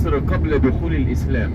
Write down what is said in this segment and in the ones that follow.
مصر قبل دخول الإسلام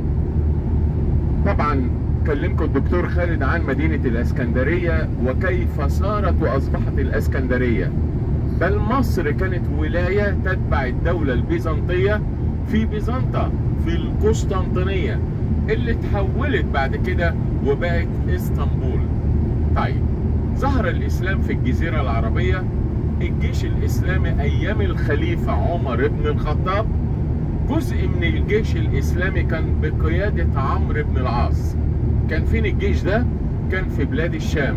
طبعا كلمكم الدكتور خالد عن مدينة الإسكندرية وكيف صارت وأصبحت الإسكندرية بل مصر كانت ولاية تتبع الدولة البيزنطية في بيزنطة في القسطنطينية اللي تحولت بعد كده وبقت اسطنبول طيب ظهر الإسلام في الجزيرة العربية الجيش الإسلامي أيام الخليفة عمر بن الخطاب جزء من الجيش الإسلامي كان بقيادة عمرو بن العاص كان فين الجيش ده؟ كان في بلاد الشام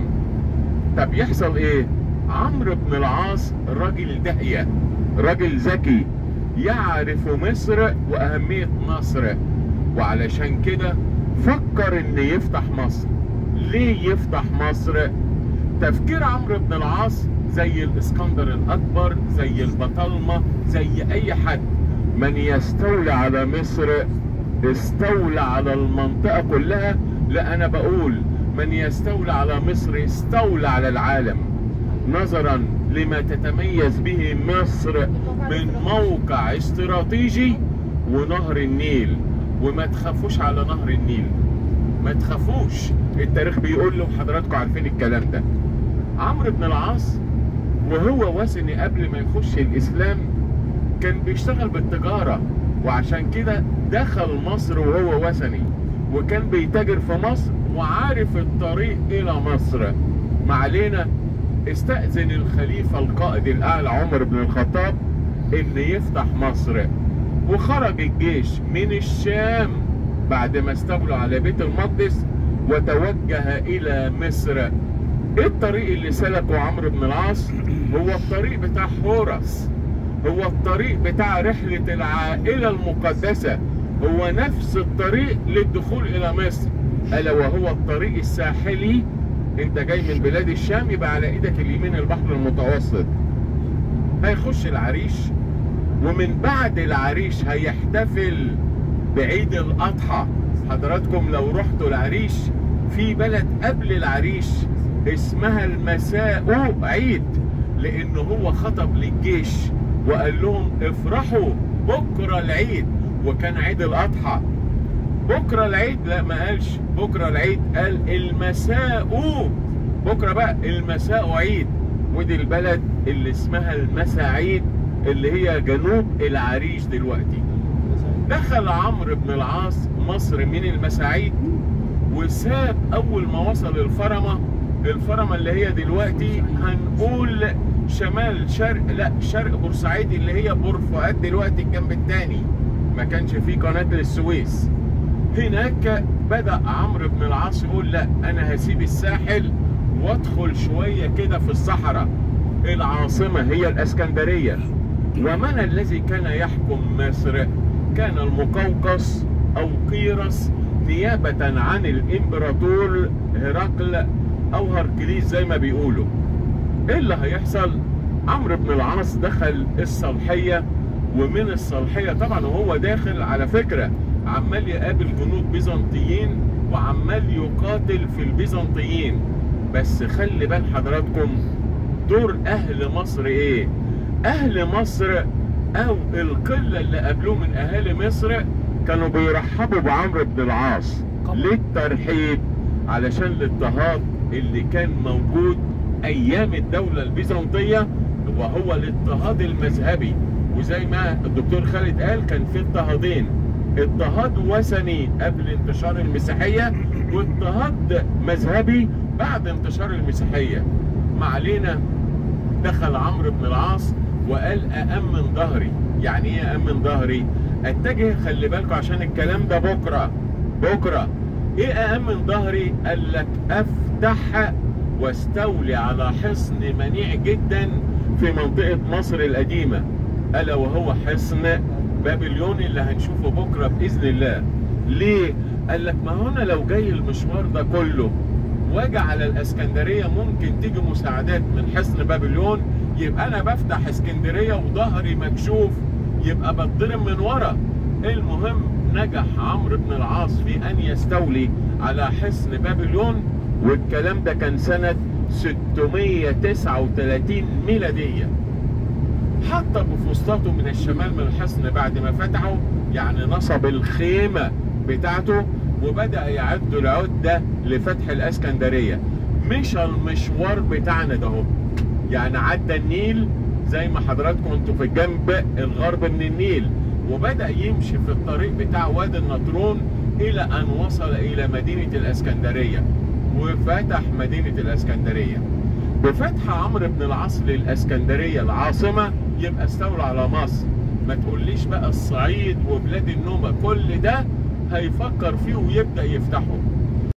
طب يحصل ايه؟ عمرو بن العاص راجل داهية راجل ذكي يعرف مصر وأهمية مصر وعلشان كده فكر ان يفتح مصر ليه يفتح مصر؟ تفكير عمرو بن العاص زي الاسكندر الاكبر زي البطالمه زي اي حد من يستولى على مصر استولى على المنطقه كلها لا انا بقول من يستولى على مصر استولى على العالم نظرا لما تتميز به مصر من موقع استراتيجي ونهر النيل وما تخافوش على نهر النيل ما تخافوش التاريخ بيقول له حضراتكم عارفين الكلام ده عمرو بن العاص وهو وثني قبل ما يخش الاسلام كان بيشتغل بالتجاره وعشان كده دخل مصر وهو وثني وكان بيتاجر في مصر وعارف الطريق الى مصر ما علينا استأذن الخليفة القائد الأعلى عمر بن الخطاب إن يفتح مصر وخرج الجيش من الشام بعد ما استولوا على بيت المقدس وتوجه إلى مصر ايه الطريق اللي سلكه عمرو بن العاص هو الطريق بتاع حورس هو الطريق بتاع رحلة العائلة المقدسة هو نفس الطريق للدخول إلى مصر ألا وهو الطريق الساحلي أنت جاي من بلاد الشام يبقى على إيدك اليمين البحر المتوسط هيخش العريش ومن بعد العريش هيحتفل بعيد الأضحى حضراتكم لو رحتوا العريش في بلد قبل العريش اسمها المساء عيد لأنه هو خطب للجيش وقال لهم افرحوا بكرة العيد وكان عيد الأضحى بكرة العيد لا ما قالش بكرة العيد قال المساء بكرة بقى المساء عيد ودي البلد اللي اسمها المساعيد اللي هي جنوب العريش دلوقتي دخل عمرو بن العاص مصر من المساعيد وساب اول ما وصل الفرمه الفرمه اللي هي دلوقتي هنقول شمال شرق لا شرق بورسعيد اللي هي بور فؤاد دلوقتي الجنب الثاني ما كانش فيه قناه السويس هناك بدا عمرو بن العاص يقول لا انا هسيب الساحل وادخل شويه كده في الصحراء العاصمه هي الاسكندريه ومن الذي كان يحكم مصر كان المقوقس او قيرس نيابه عن الامبراطور هرقل او هركليس زي ما بيقولوا ايه اللي هيحصل عمرو بن العاص دخل الصالحيه ومن الصالحيه طبعا وهو داخل على فكره عمال يقابل جنود بيزنطيين وعمال يقاتل في البيزنطيين بس خلي بال حضراتكم دور اهل مصر ايه اهل مصر او القله اللي قابلوه من اهالي مصر كانوا بيرحبوا بعمرو بن العاص للترحيب علشان الاضطهاد اللي كان موجود ايام الدوله البيزنطيه وهو الاضطهاد المذهبي وزي ما الدكتور خالد قال كان في اضطهادين اضطهاد وثني قبل انتشار المسيحيه واضطهاد مذهبي بعد انتشار المسيحيه ما علينا دخل عمرو بن العاص وقال أأمن ظهري يعني ايه أأمن ظهري اتجه خلي بالكم عشان الكلام ده بكرة بكرة ايه أأمن ظهري قال لك افتح واستولي على حصن منيع جدا في منطقة مصر القديمة ألا وهو حصن بابليون اللي هنشوفه بكرة بإذن الله ليه؟ قال لك ما هنا لو جاي المشوار ده كله واجي على الاسكندريه ممكن تيجي مساعدات من حصن بابليون يبقى انا بفتح اسكندريه وظهري مكشوف يبقى بتضرب من ورا المهم نجح عمرو بن العاص في ان يستولي على حصن بابليون والكلام ده كان سنه 639 ميلاديه حط بفسطاته من الشمال من الحصن بعد ما فتحه يعني نصب الخيمة بتاعته وبدأ يعد العدة لفتح الاسكندرية مش المشوار بتاعنا ده هو. يعني عدى النيل زي ما حضراتكم انتوا في الجنب الغرب من النيل وبدأ يمشي في الطريق بتاع وادي النطرون إلى أن وصل إلى مدينة الإسكندرية وفتح مدينة الإسكندرية بفتح عمرو بن العاص للإسكندرية العاصمة يبقى استولى على مصر ما تقوليش بقى الصعيد وبلاد النوبة كل ده هيفكر فيه ويبدأ يفتحه